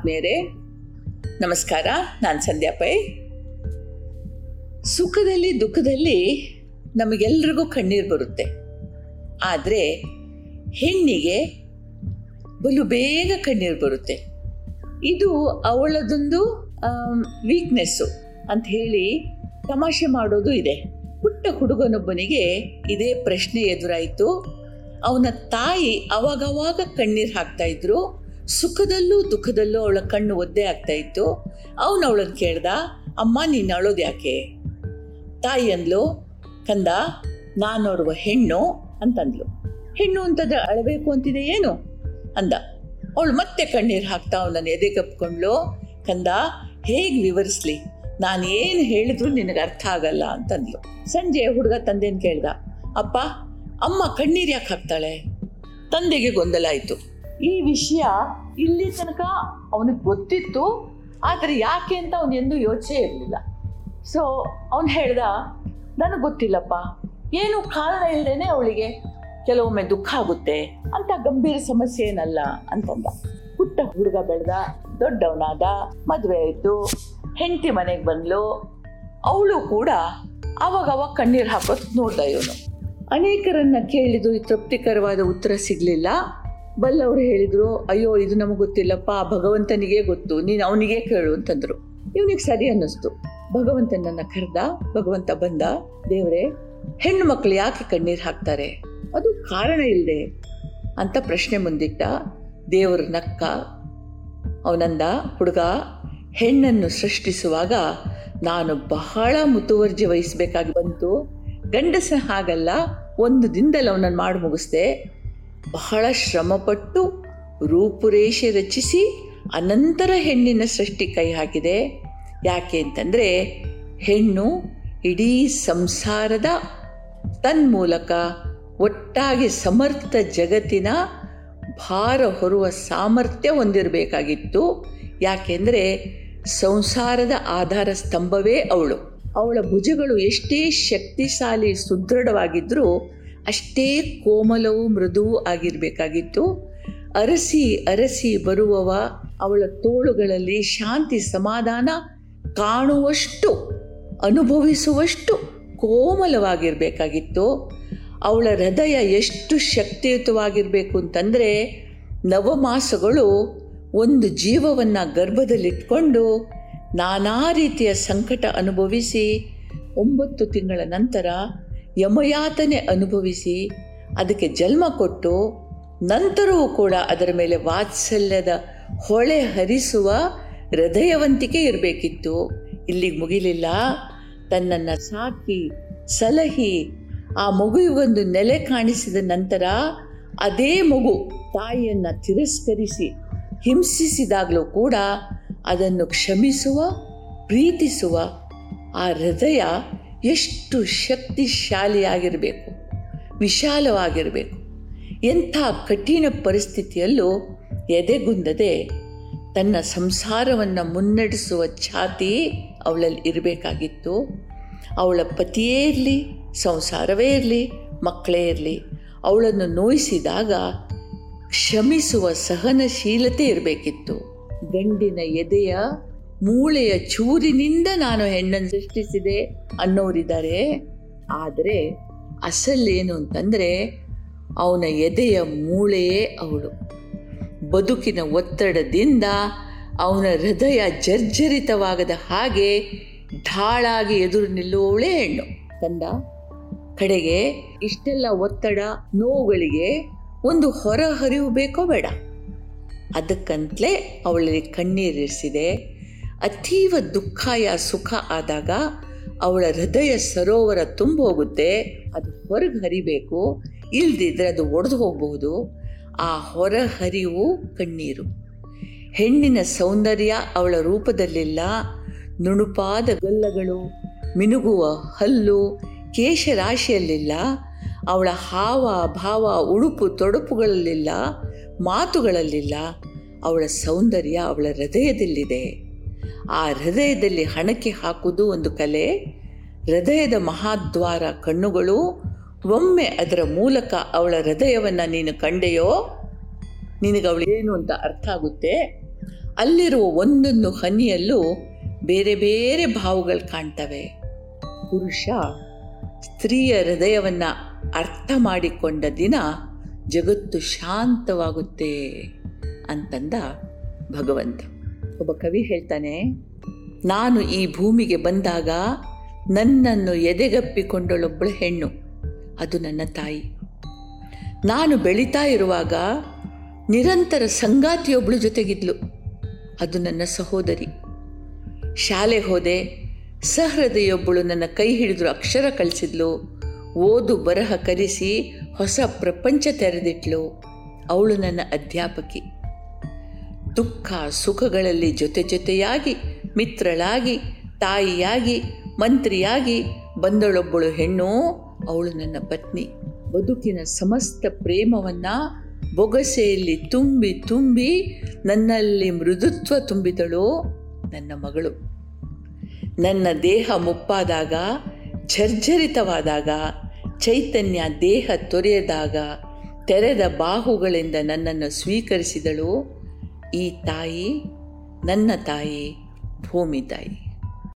ಆತ್ಮೀಯರೇ ನಮಸ್ಕಾರ ನಾನು ಸಂಧ್ಯಾ ಪೈ ಸುಖದಲ್ಲಿ ದುಃಖದಲ್ಲಿ ನಮಗೆಲ್ರಿಗೂ ಕಣ್ಣೀರು ಬರುತ್ತೆ ಆದರೆ ಹೆಣ್ಣಿಗೆ ಬಲು ಬೇಗ ಕಣ್ಣೀರು ಬರುತ್ತೆ ಇದು ಅವಳದೊಂದು ವೀಕ್ನೆಸ್ಸು ಅಂತ ಹೇಳಿ ತಮಾಷೆ ಮಾಡೋದು ಇದೆ ಪುಟ್ಟ ಹುಡುಗನೊಬ್ಬನಿಗೆ ಇದೇ ಪ್ರಶ್ನೆ ಎದುರಾಯಿತು ಅವನ ತಾಯಿ ಅವಾಗವಾಗ ಕಣ್ಣೀರು ಹಾಕ್ತಾ ಇದ್ರು ಸುಖದಲ್ಲೂ ದುಃಖದಲ್ಲೂ ಅವಳ ಕಣ್ಣು ಒದ್ದೆ ಆಗ್ತಾ ಇತ್ತು ಅವನು ಅವಳನ್ನು ಕೇಳ್ದ ಅಮ್ಮ ನೀನು ಅಳೋದು ಯಾಕೆ ತಾಯಿ ಅಂದ್ಲು ಕಂದ ನಾನು ನೋಡುವ ಹೆಣ್ಣು ಅಂತಂದ್ಲು ಹೆಣ್ಣು ಅಂತಂದ್ರೆ ಅಳಬೇಕು ಅಂತಿದೆ ಏನು ಅಂದ ಅವಳು ಮತ್ತೆ ಕಣ್ಣೀರು ಹಾಕ್ತಾ ಅವನನ್ನು ಎದೆ ಕಪ್ಕೊಂಡ್ಲು ಕಂದ ಹೇಗೆ ವಿವರಿಸ್ಲಿ ನಾನು ಏನು ಹೇಳಿದ್ರು ನಿನಗೆ ಅರ್ಥ ಆಗಲ್ಲ ಅಂತಂದ್ಲು ಸಂಜೆ ಹುಡುಗ ತಂದೆನ ಕೇಳ್ದ ಅಪ್ಪ ಅಮ್ಮ ಕಣ್ಣೀರು ಯಾಕೆ ಹಾಕ್ತಾಳೆ ತಂದೆಗೆ ಗೊಂದಲ ಆಯಿತು ಈ ವಿಷಯ ಇಲ್ಲಿ ತನಕ ಅವನಿಗೆ ಗೊತ್ತಿತ್ತು ಆದರೆ ಯಾಕೆ ಅಂತ ಅವನು ಎಂದೂ ಯೋಚನೆ ಇರಲಿಲ್ಲ ಸೊ ಅವನು ಹೇಳ್ದ ನನಗೆ ಗೊತ್ತಿಲ್ಲಪ್ಪ ಏನು ಕಾರಣ ಇಲ್ಲದೇನೆ ಅವಳಿಗೆ ಕೆಲವೊಮ್ಮೆ ದುಃಖ ಆಗುತ್ತೆ ಅಂತ ಗಂಭೀರ ಸಮಸ್ಯೆ ಏನಲ್ಲ ಅಂತಂದ ಪುಟ್ಟ ಹುಡುಗ ಬೆಳೆದ ದೊಡ್ಡವನಾದ ಮದುವೆ ಆಯಿತು ಹೆಂಡತಿ ಮನೆಗೆ ಬಂದ್ಲು ಅವಳು ಕೂಡ ಅವಾಗ ಅವಾಗ ಕಣ್ಣೀರು ಹಾಕೋದು ನೋಡ್ದ ಇವನು ಅನೇಕರನ್ನ ಕೇಳಿದು ತೃಪ್ತಿಕರವಾದ ಉತ್ತರ ಸಿಗಲಿಲ್ಲ ಬಲ್ಲವರು ಹೇಳಿದರು ಅಯ್ಯೋ ಇದು ನಮಗೆ ಗೊತ್ತಿಲ್ಲಪ್ಪ ಭಗವಂತನಿಗೆ ಗೊತ್ತು ನೀನು ಅವನಿಗೆ ಕೇಳು ಅಂತಂದರು ಇವನಿಗೆ ಸರಿ ಅನ್ನಿಸ್ತು ಭಗವಂತನನ್ನ ಕರೆದ ಭಗವಂತ ಬಂದ ದೇವರೇ ಹೆಣ್ಣು ಮಕ್ಕಳು ಯಾಕೆ ಕಣ್ಣೀರು ಹಾಕ್ತಾರೆ ಅದು ಕಾರಣ ಇಲ್ಲದೆ ಅಂತ ಪ್ರಶ್ನೆ ಮುಂದಿಟ್ಟ ದೇವರು ನಕ್ಕ ಅವನಂದ ಹುಡುಗ ಹೆಣ್ಣನ್ನು ಸೃಷ್ಟಿಸುವಾಗ ನಾನು ಬಹಳ ಮುತುವರ್ಜಿ ವಹಿಸಬೇಕಾಗಿ ಬಂತು ಗಂಡಸ ಹಾಗಲ್ಲ ಒಂದು ದಿನದಲ್ಲಿ ಅವನನ್ನು ಮಾಡಿ ಮುಗಿಸ್ದೆ ಬಹಳ ಶ್ರಮಪಟ್ಟು ರೂಪುರೇಷೆ ರಚಿಸಿ ಅನಂತರ ಹೆಣ್ಣಿನ ಸೃಷ್ಟಿ ಕೈ ಹಾಕಿದೆ ಯಾಕೆ ಅಂತಂದರೆ ಹೆಣ್ಣು ಇಡೀ ಸಂಸಾರದ ತನ್ಮೂಲಕ ಒಟ್ಟಾಗಿ ಸಮರ್ಥ ಜಗತ್ತಿನ ಭಾರ ಹೊರುವ ಸಾಮರ್ಥ್ಯ ಹೊಂದಿರಬೇಕಾಗಿತ್ತು ಯಾಕೆಂದರೆ ಸಂಸಾರದ ಆಧಾರ ಸ್ತಂಭವೇ ಅವಳು ಅವಳ ಭುಜಗಳು ಎಷ್ಟೇ ಶಕ್ತಿಶಾಲಿ ಸುದೃಢವಾಗಿದ್ದರೂ ಅಷ್ಟೇ ಕೋಮಲವೂ ಮೃದುವೂ ಆಗಿರಬೇಕಾಗಿತ್ತು ಅರಸಿ ಅರಸಿ ಬರುವವ ಅವಳ ತೋಳುಗಳಲ್ಲಿ ಶಾಂತಿ ಸಮಾಧಾನ ಕಾಣುವಷ್ಟು ಅನುಭವಿಸುವಷ್ಟು ಕೋಮಲವಾಗಿರಬೇಕಾಗಿತ್ತು ಅವಳ ಹೃದಯ ಎಷ್ಟು ಶಕ್ತಿಯುತವಾಗಿರಬೇಕು ಅಂತಂದರೆ ನವಮಾಸಗಳು ಒಂದು ಜೀವವನ್ನು ಗರ್ಭದಲ್ಲಿಟ್ಕೊಂಡು ನಾನಾ ರೀತಿಯ ಸಂಕಟ ಅನುಭವಿಸಿ ಒಂಬತ್ತು ತಿಂಗಳ ನಂತರ ಯಮಯಾತನೆ ಅನುಭವಿಸಿ ಅದಕ್ಕೆ ಜನ್ಮ ಕೊಟ್ಟು ನಂತರವೂ ಕೂಡ ಅದರ ಮೇಲೆ ವಾತ್ಸಲ್ಯದ ಹೊಳೆ ಹರಿಸುವ ಹೃದಯವಂತಿಕೆ ಇರಬೇಕಿತ್ತು ಇಲ್ಲಿಗೆ ಮುಗಿಲಿಲ್ಲ ತನ್ನನ್ನು ಸಾಕಿ ಸಲಹಿ ಆ ಮಗುವಿಗೊಂದು ನೆಲೆ ಕಾಣಿಸಿದ ನಂತರ ಅದೇ ಮಗು ತಾಯಿಯನ್ನು ತಿರಸ್ಕರಿಸಿ ಹಿಂಸಿಸಿದಾಗಲೂ ಕೂಡ ಅದನ್ನು ಕ್ಷಮಿಸುವ ಪ್ರೀತಿಸುವ ಆ ಹೃದಯ ಎಷ್ಟು ಶಕ್ತಿಶಾಲಿಯಾಗಿರಬೇಕು ವಿಶಾಲವಾಗಿರಬೇಕು ಎಂಥ ಕಠಿಣ ಪರಿಸ್ಥಿತಿಯಲ್ಲೂ ಎದೆಗುಂದದೆ ತನ್ನ ಸಂಸಾರವನ್ನು ಮುನ್ನಡೆಸುವ ಛಾತಿ ಅವಳಲ್ಲಿ ಇರಬೇಕಾಗಿತ್ತು ಅವಳ ಪತಿಯೇ ಇರಲಿ ಸಂಸಾರವೇ ಇರಲಿ ಮಕ್ಕಳೇ ಇರಲಿ ಅವಳನ್ನು ನೋಯಿಸಿದಾಗ ಕ್ಷಮಿಸುವ ಸಹನಶೀಲತೆ ಇರಬೇಕಿತ್ತು ಗಂಡಿನ ಎದೆಯ ಮೂಳೆಯ ಚೂರಿನಿಂದ ನಾನು ಹೆಣ್ಣನ್ನು ಸೃಷ್ಟಿಸಿದೆ ಅನ್ನೋರಿದ್ದಾರೆ ಆದರೆ ಅಸಲೇನು ಅಂತಂದರೆ ಅವನ ಎದೆಯ ಮೂಳೆಯೇ ಅವಳು ಬದುಕಿನ ಒತ್ತಡದಿಂದ ಅವನ ಹೃದಯ ಜರ್ಜರಿತವಾಗದ ಹಾಗೆ ಢಾಳಾಗಿ ಎದುರು ನಿಲ್ಲುವವಳೇ ಹೆಣ್ಣು ಕಂದ ಕಡೆಗೆ ಇಷ್ಟೆಲ್ಲ ಒತ್ತಡ ನೋವುಗಳಿಗೆ ಒಂದು ಹೊರ ಹರಿವು ಬೇಕೋ ಬೇಡ ಅದಕ್ಕಂತಲೇ ಅವಳಲ್ಲಿ ಕಣ್ಣೀರಿರಿಸಿದೆ ಅತೀವ ದುಃಖಾಯ ಸುಖ ಆದಾಗ ಅವಳ ಹೃದಯ ಸರೋವರ ತುಂಬ ಹೋಗುತ್ತೆ ಅದು ಹೊರಗೆ ಹರಿಬೇಕು ಇಲ್ದಿದ್ರೆ ಅದು ಒಡೆದು ಹೋಗಬಹುದು ಆ ಹೊರ ಹರಿವು ಕಣ್ಣೀರು ಹೆಣ್ಣಿನ ಸೌಂದರ್ಯ ಅವಳ ರೂಪದಲ್ಲಿಲ್ಲ ನುಣುಪಾದ ಗಲ್ಲಗಳು ಮಿನುಗುವ ಹಲ್ಲು ಕೇಶರಾಶಿಯಲ್ಲಿಲ್ಲ ಅವಳ ಹಾವ ಭಾವ ಉಡುಪು ತೊಡುಪುಗಳಲ್ಲಿಲ್ಲ ಮಾತುಗಳಲ್ಲಿಲ್ಲ ಅವಳ ಸೌಂದರ್ಯ ಅವಳ ಹೃದಯದಲ್ಲಿದೆ ಆ ಹೃದಯದಲ್ಲಿ ಹಣಕ್ಕೆ ಹಾಕುವುದು ಒಂದು ಕಲೆ ಹೃದಯದ ಮಹಾದ್ವಾರ ಕಣ್ಣುಗಳು ಒಮ್ಮೆ ಅದರ ಮೂಲಕ ಅವಳ ಹೃದಯವನ್ನು ನೀನು ಕಂಡೆಯೋ ನಿನಗೆ ಅವಳು ಏನು ಅಂತ ಅರ್ಥ ಆಗುತ್ತೆ ಅಲ್ಲಿರುವ ಒಂದೊಂದು ಹನಿಯಲ್ಲೂ ಬೇರೆ ಬೇರೆ ಭಾವಗಳು ಕಾಣ್ತವೆ ಪುರುಷ ಸ್ತ್ರೀಯ ಹೃದಯವನ್ನು ಅರ್ಥ ಮಾಡಿಕೊಂಡ ದಿನ ಜಗತ್ತು ಶಾಂತವಾಗುತ್ತೆ ಅಂತಂದ ಭಗವಂತ ಒಬ್ಬ ಕವಿ ಹೇಳ್ತಾನೆ ನಾನು ಈ ಭೂಮಿಗೆ ಬಂದಾಗ ನನ್ನನ್ನು ಎದೆಗಪ್ಪಿಕೊಂಡಳೊಬ್ಬಳು ಹೆಣ್ಣು ಅದು ನನ್ನ ತಾಯಿ ನಾನು ಬೆಳೀತಾ ಇರುವಾಗ ನಿರಂತರ ಸಂಗಾತಿಯೊಬ್ಬಳು ಜೊತೆಗಿದ್ಲು ಅದು ನನ್ನ ಸಹೋದರಿ ಶಾಲೆ ಹೋದೆ ಸಹೃದಯೊಬ್ಬಳು ನನ್ನ ಕೈ ಹಿಡಿದ್ರು ಅಕ್ಷರ ಕಳಿಸಿದ್ಲು ಓದು ಬರಹ ಕರೆಸಿ ಹೊಸ ಪ್ರಪಂಚ ತೆರೆದಿಟ್ಲು ಅವಳು ನನ್ನ ಅಧ್ಯಾಪಕಿ ದುಃಖ ಸುಖಗಳಲ್ಲಿ ಜೊತೆ ಜೊತೆಯಾಗಿ ಮಿತ್ರಳಾಗಿ ತಾಯಿಯಾಗಿ ಮಂತ್ರಿಯಾಗಿ ಬಂದಳೊಬ್ಬಳು ಹೆಣ್ಣು ಅವಳು ನನ್ನ ಪತ್ನಿ ಬದುಕಿನ ಸಮಸ್ತ ಪ್ರೇಮವನ್ನು ಬೊಗಸೆಯಲ್ಲಿ ತುಂಬಿ ತುಂಬಿ ನನ್ನಲ್ಲಿ ಮೃದುತ್ವ ತುಂಬಿದಳು ನನ್ನ ಮಗಳು ನನ್ನ ದೇಹ ಮುಪ್ಪಾದಾಗ ಝರ್ಝರಿತವಾದಾಗ ಚೈತನ್ಯ ದೇಹ ತೊರೆಯದಾಗ ತೆರೆದ ಬಾಹುಗಳಿಂದ ನನ್ನನ್ನು ಸ್ವೀಕರಿಸಿದಳು ಈ ತಾಯಿ ನನ್ನ ತಾಯಿ ಭೂಮಿ ತಾಯಿ